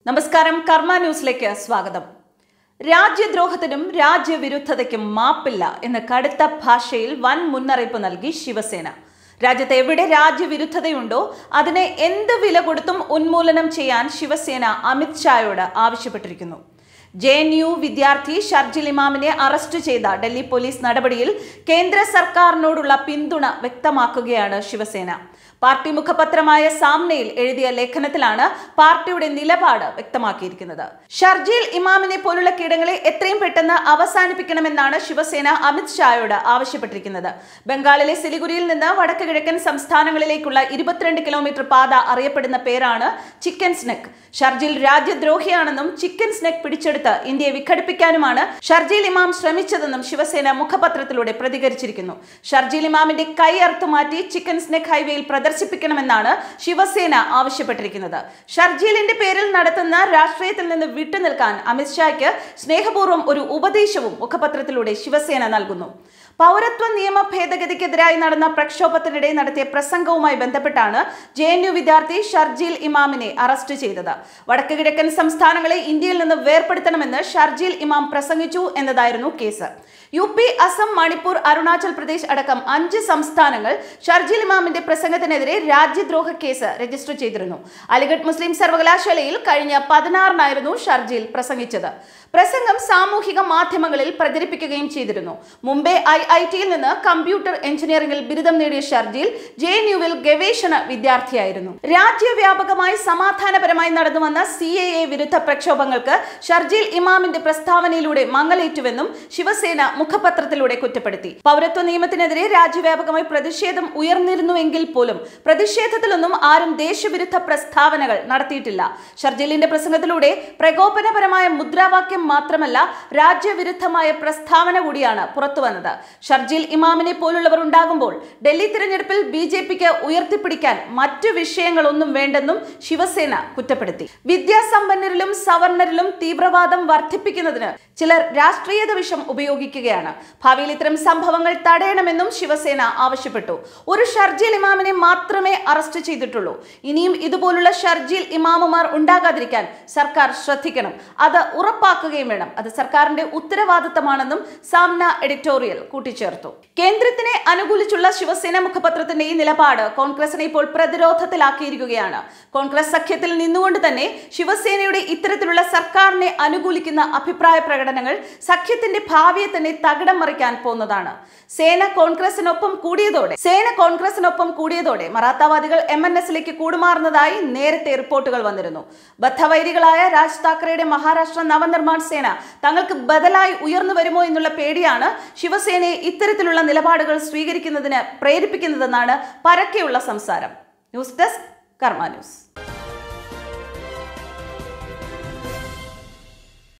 നമസ്കാരം കർമ്മ ന്യൂസിലേക്ക് സ്വാഗതം രാജ്യദ്രോഹത്തിനും രാജ്യവിരുദ്ധതയ്ക്കും മാപ്പില്ല എന്ന് കടുത്ത ഭാഷയിൽ വൻ മുന്നറിയിപ്പ് നൽകി ശിവസേന രാജ്യത്ത് എവിടെ രാജ്യവിരുദ്ധതയുണ്ടോ അതിനെ എന്ത് വില കൊടുത്തും ഉന്മൂലനം ചെയ്യാൻ ശിവസേന അമിത് ഷായോട് ആവശ്യപ്പെട്ടിരിക്കുന്നു ജെ എൻ യു വിദ്യാർത്ഥി ഷർജിൽ ഇമാമിനെ അറസ്റ്റ് ചെയ്ത ഡൽഹി പോലീസ് നടപടിയിൽ കേന്ദ്ര സർക്കാരിനോടുള്ള പിന്തുണ വ്യക്തമാക്കുകയാണ് ശിവസേന പാർട്ടി മുഖപത്രമായ സാമ്നയിൽ എഴുതിയ ലേഖനത്തിലാണ് പാർട്ടിയുടെ നിലപാട് വ്യക്തമാക്കിയിരിക്കുന്നത് ഷർജീൽ ഇമാമിനെ പോലുള്ള കീടങ്ങളെ എത്രയും പെട്ടെന്ന് അവസാനിപ്പിക്കണമെന്നാണ് ശിവസേന അമിത് ഷായോട് ആവശ്യപ്പെട്ടിരിക്കുന്നത് ബംഗാളിലെ സിലിഗുരിയിൽ നിന്ന് വടക്ക് കിഴക്കൻ സംസ്ഥാനങ്ങളിലേക്കുള്ള ഇരുപത്തിരണ്ട് കിലോമീറ്റർ പാത അറിയപ്പെടുന്ന പേരാണ് ചിക്കൻ സ്നെക്ക് ഷർജിൽ രാജ്യദ്രോഹിയാണെന്നും ചിക്കൻ സ്നെക്ക് പിടിച്ചെടുത്ത് ഇന്ത്യയെ വിഘടിപ്പിക്കാനുമാണ് ഷർജീൽ ഇമാം ശ്രമിച്ചതെന്നും ശിവസേന മുഖപത്രത്തിലൂടെ പ്രതികരിച്ചിരിക്കുന്നു ഷർജീൽ ഇമാമിന്റെ കൈ അറുത്തുമാറ്റി ചിക്കൻ സ്നെക്ക് ഹൈവേയിൽ പ്രദർശിപ്പിക്കണമെന്നാണ് ശിവസേന ആവശ്യപ്പെട്ടിരിക്കുന്നത് ഷർജീലിന്റെ പേരിൽ നടത്തുന്ന രാഷ്ട്രീയത്തിൽ നിന്ന് വിട്ടുനിൽക്കാൻ അമിത്ഷായ്ക്ക് സ്നേഹപൂർവ്വം ഒരു ഉപദേശവും മുഖപത്രത്തിലൂടെ ശിവസേന നൽകുന്നു പൗരത്വ നിയമ ഭേദഗതിക്കെതിരായി നടന്ന പ്രക്ഷോഭത്തിനിടെ നടത്തിയ പ്രസംഗവുമായി ബന്ധപ്പെട്ടാണ് ജെ എൻ യു വിദ്യാർത്ഥി ഷർജീൽ ഇമാമിനെ അറസ്റ്റ് ചെയ്തത് വടക്ക് കിഴക്കൻ സംസ്ഥാനങ്ങളെ ഇന്ത്യയിൽ നിന്ന് വേർപെടുത്തണമെന്ന് ഷർജീൽ ഇമാം പ്രസംഗിച്ചു എന്നതായിരുന്നു case U P Assam Manipur Arunachal Pradesh അടക്കം അഞ്ച് സംസ്ഥാനങ്ങൾ ഷർജീൽ ഇമാമിന്റെ പ്രസംഗത്തിനെതിരെ രാജ്യദ്രോഹ കേസ് രജിസ്റ്റർ ചെയ്തിരുന്നു അലിഗഡ് മുസ്ലിം സർവകലാശാലയിൽ കഴിഞ്ഞ പതിനാറിനായിരുന്നു ഷർജീൽ പ്രസംഗിച്ചത് പ്രസംഗം സാമൂഹിക മാധ്യമങ്ങളിൽ പ്രചരിപ്പിക്കുകയും ചെയ്തിരുന്നു മുംബൈ ഐ ഐ ടിയിൽ നിന്ന് കമ്പ്യൂട്ടർ എഞ്ചിനീയറിംഗിൽ ബിരുദം നേടിയ ഷർജീൽ ജെ എൻ യുവിൽ ഗവേഷണ വിദ്യാർത്ഥിയായിരുന്നു രാജ്യവ്യാപകമായി സമാധാനപരമായി നടന്നുവന്ന സി എ എ വിരുദ്ധ പ്രക്ഷോഭങ്ങൾക്ക് ഷർജീൽ ഇമാമിന്റെ പ്രസ്താവനയിലൂടെ മങ്ങലേറ്റുവെന്നും ശിവസേന മുഖപത്രത്തിലൂടെ കുറ്റപ്പെടുത്തി പൗരത്വ നിയമത്തിനെതിരെ രാജ്യവ്യാപകമായി പ്രതിഷേധം ഉയർന്നിരുന്നുവെങ്കിൽ പോലും പ്രതിഷേധത്തിലൊന്നും ആരും ദേശവിരുദ്ധ പ്രസ്താവനകൾ നടത്തിയിട്ടില്ല ഷർജീലിന്റെ പ്രസംഗത്തിലൂടെ പ്രകോപനപരമായ മുദ്രാവാക്യം മാത്രമല്ല രാജ്യവിരുദ്ധമായ പ്രസ്താവന കൂടിയാണ് പുറത്തുവന്നത് ഷർജീൽ ഇമാമിനെ പോലുള്ളവർ ഉണ്ടാകുമ്പോൾ ഡൽഹി തിരഞ്ഞെടുപ്പിൽ ബി ജെ പിക്ക് ഉയർത്തിപ്പിടിക്കാൻ മറ്റു വിഷയങ്ങളൊന്നും വേണ്ടെന്നും ശിവസേന കുറ്റപ്പെടുത്തി വിദ്യാസമ്പന്നരിലും സവർണരിലും തീവ്രവാദം വർദ്ധിപ്പിക്കുന്നതിന് ചിലർ രാഷ്ട്രീയത വിഷം ഉപയോഗിക്കുകയാണ് ഭാവിയിൽ ഇത്തരം സംഭവങ്ങൾ തടയണമെന്നും ശിവസേന ആവശ്യപ്പെട്ടു ഒരു ഷർജീൽ ഇമാമിനെ മാത്രമേ അറസ്റ്റ് ചെയ്തിട്ടുള്ളൂ ഇനിയും ഇതുപോലുള്ള ഷർജീൽ ഇമാമുമാർ ഉണ്ടാകാതിരിക്കാൻ സർക്കാർ ശ്രദ്ധിക്കണം അത് ഉറപ്പാക്കുകയും വേണം അത് സർക്കാരിന്റെ ഉത്തരവാദിത്തമാണെന്നും സാംന എഡിറ്റോറിയൽ കൂട്ടിച്ചേർത്തു കേന്ദ്രത്തിനെ അനുകൂലിച്ചുള്ള ശിവസേന മുഖപത്രത്തിന്റെ ഈ നിലപാട് കോൺഗ്രസിനെ ഇപ്പോൾ പ്രതിരോധത്തിലാക്കിയിരിക്കുകയാണ് കോൺഗ്രസ് സഖ്യത്തിൽ നിന്നുകൊണ്ട് തന്നെ ശിവസേനയുടെ ഇത്തരത്തിലുള്ള സർക്കാരിനെ അനുകൂലിക്കുന്ന അഭിപ്രായ പ്രകടനങ്ങൾ സഖ്യത്തിന്റെ ഭാവിയെ തന്നെ തകിടം മറിക്കാൻ പോകുന്നതാണ് സേന കോൺഗ്രസിനൊപ്പം കൂടിയതോടെ സേന കോൺഗ്രസിനൊപ്പം കൂടിയതോടെ മറാത്താവാദികൾ എം എൻ എസിലേക്ക് കൂടുമാറുന്നതായി നേരത്തെ റിപ്പോർട്ടുകൾ വന്നിരുന്നു ബദ്ധവൈരികളായ രാജ് താക്കറെയുടെ മഹാരാഷ്ട്ര നവനിർമ്മാൺ സേന തങ്ങൾക്ക് ബദലായി ഉയർന്നു വരുമോ എന്നുള്ള പേടിയാണ് ശിവസേനയെ ഇത്തരത്തിലുള്ള നിലപാടുകൾ സ്വീകരിക്കുന്നതിന് പ്രേരിപ്പിക്കുന്നതെന്നാണ് പരക്കെയുള്ള സംസാരം ന്യൂസ് ഡെസ്ക് കർമ്മ ന്യൂസ്